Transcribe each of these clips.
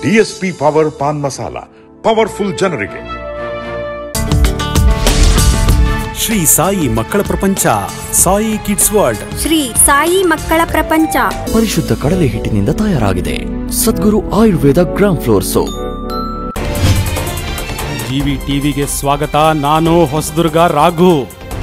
DSP power paan masala powerful ಜನರಿಗೆ ಶ್ರೀ ಸಾಯಿ ಮಕ್ಕಳ ಪ್ರಪಂಚ ಸಾಯಿ ಕಿಡ್ಸ್ ವರ್ಲ್ಡ್ ಶ್ರೀ ಸಾಯಿ ಮಕ್ಕಳ ಪ್ರಪಂಚ ಪರಿಶುದ್ಧ ಕಡಲೆ ಹಿಟ್ಟಿನಿಂದ ತಯಾರಾಗಿದೆ Sadguru Ayurveda gram flour soap GV ಟಿವಿಗೆ ಸ್ವಾಗತ ನಾನು ಹೊಸದುರ್ಗ ರಾಘು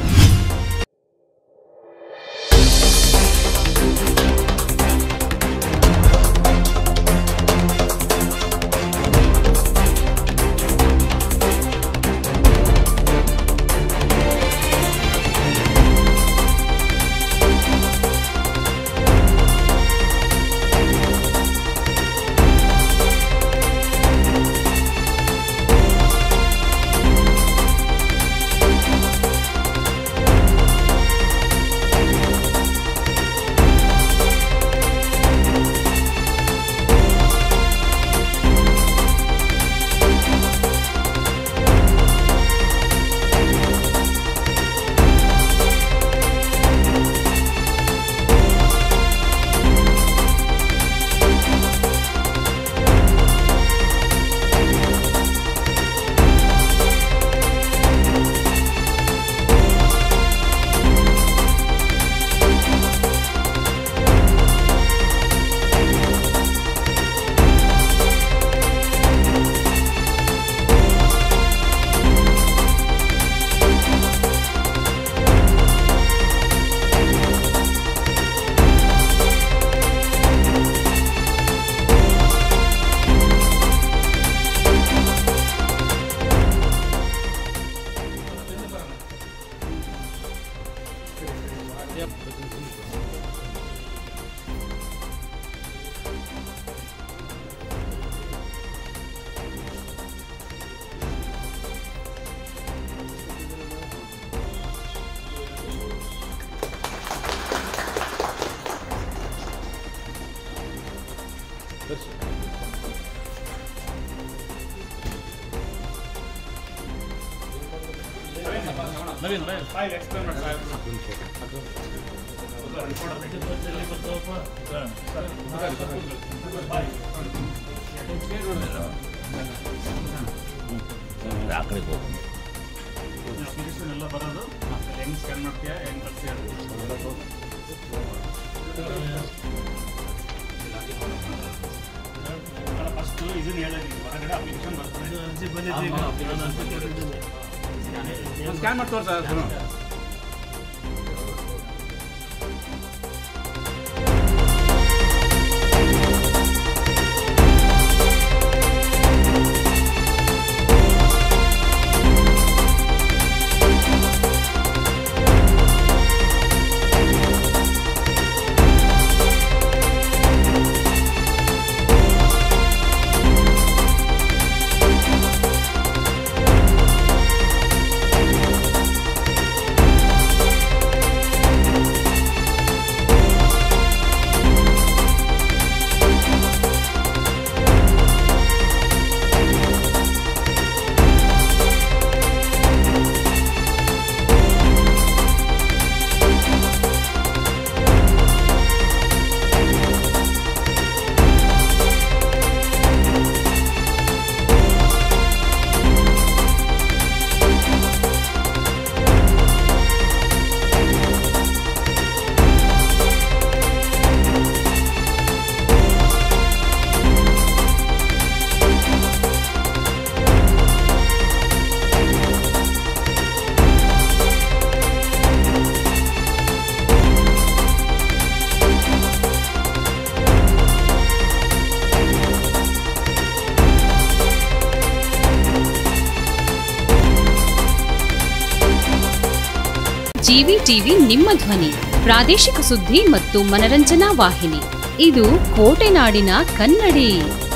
ಸ್ಕ್ಯಾನ್ ಮಾಡಿ ತೋರ್ಸ ಜಿವಿ ಟಿವಿ ನಿಮ್ಮ ಧ್ವನಿ ಪ್ರಾದೇಶಿಕ ಸುದ್ದಿ ಮತ್ತು ಮನರಂಜನಾ ವಾಹಿನಿ ಇದು ಕೋಟೆನಾಡಿನ ಕನ್ನಡಿ